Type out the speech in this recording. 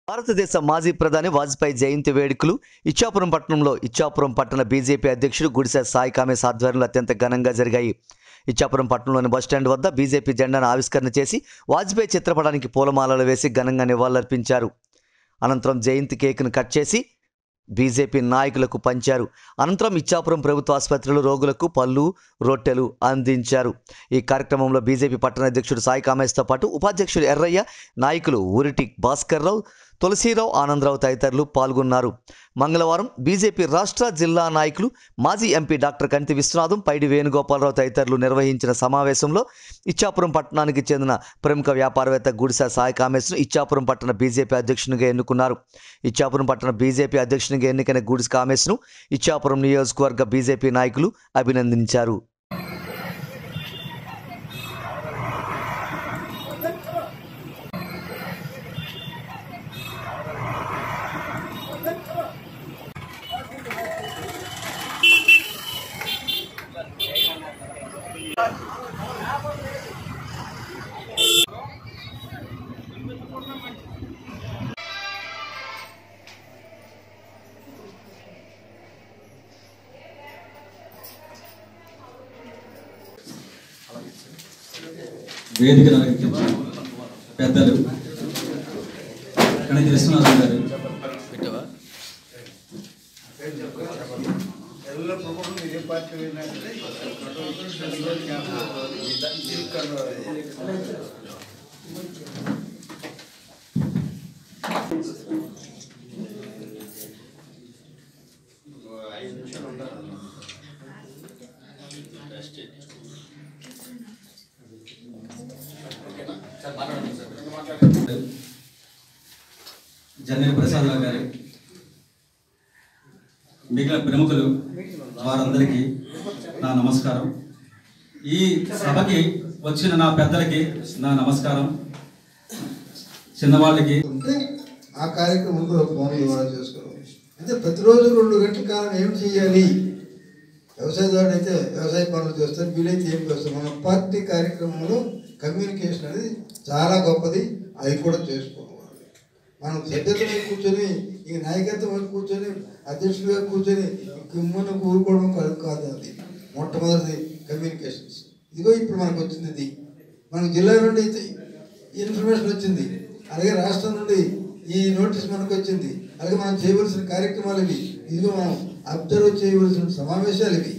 భారతదేశ మాజీ ప్రధాని వాజ్పేయి జయంతి వేడుకలు ఇచ్చాపురం పట్టణంలో ఇచ్చాపురం పట్టణ బీజేపీ అధ్యక్షుడు గుడిసె సాయి కామేశ్ ఆధ్వర్యంలో అత్యంత ఘనంగా జరిగాయి ఇచ్చాపురం పట్టణంలోని బస్టాండ్ వద్ద బీజేపీ జెండాను ఆవిష్కరణ చేసి వాజ్పేయి చిత్రపటానికి పూలమాలలు వేసి ఘనంగా నివాళులర్పించారు అనంతరం జయంతి కేక్ను కట్ చేసి బీజేపీ నాయకులకు పంచారు అనంతరం ఇచ్చాపురం ప్రభుత్వ ఆసుపత్రిలో రోగులకు పళ్ళు రొట్టెలు అందించారు ఈ కార్యక్రమంలో బీజేపీ పట్టణ అధ్యక్షుడు సాయి కామేష్తో పాటు ఉపాధ్యక్షుడు ఎర్రయ్య నాయకులు ఊరిటి భాస్కర్రావు తులసీరావు ఆనందరావు తదితరులు పాల్గొన్నారు మంగళవారం బీజేపీ రాష్ట్ర జిల్లా నాయకులు మాజీ ఎంపీ డాక్టర్ కంటి విశ్వనాథం పైడి వేణుగోపాలరావు తదితరులు నిర్వహించిన సమావేశంలో ఇచ్చాపురం పట్టణానికి చెందిన ప్రముఖ వ్యాపారవేత్త గుడిసె సాయి కామేశ్ను ఇచ్చాపురం పట్టణ బీజేపీ అధ్యక్షునిగా ఎన్నుకున్నారు ఇచ్చాపురం పట్టణ బీజేపీ అధ్యక్షునిగా ఎన్నికైన గుడిసె కామేశ్ను ఇచ్చాపురం నియోజకవర్గ బీజేపీ నాయకులు అభినందించారు వేదికను అలంకరించిన పెద్దలు కణితి విశ్వనాథం గారు జన్నేరు ప్రసాదరావు గారు మిగిలిన ప్రముఖులు వారందరికీ నా నమస్కారం ఈ సభకి వచ్చిన నా పెద్దలకి నా నమస్కారం చిన్నవాళ్ళకి ఉంటే ఆ కార్యక్రమం కూడా ఫోన్ ద్వారా చేసుకోవాలి అంటే ప్రతిరోజు రెండు గంటల కాలం ఏం చేయాలి వ్యవసాయదారుడు అయితే వ్యవసాయ పనులు చేస్తారు వీలైతే ఏం చేస్తారు మన పార్టీ కార్యక్రమంలో కమ్యూనికేషన్ అనేది చాలా గొప్పది అది కూడా చేసుకోవాలి మనం సభ్యతలో కూర్చొని ఈ నాయకత్వం కూర్చొని అధ్యక్షుడిగా కూర్చొని కిమ్మను కూరుకోవడం కాదు కాదు అది మొట్టమొదటిది కమ్యూనికేషన్స్ ఇదిగో ఇప్పుడు మనకు వచ్చింది ఇది మనకు జిల్లా నుండి ఈ ఇన్ఫర్మేషన్ వచ్చింది అలాగే రాష్ట్రం నుండి ఈ నోటీస్ మనకు వచ్చింది అలాగే మనం చేయవలసిన కార్యక్రమాలు ఇవి ఇదిగో మనం అబ్జర్వ్ చేయవలసిన సమావేశాలు ఇవి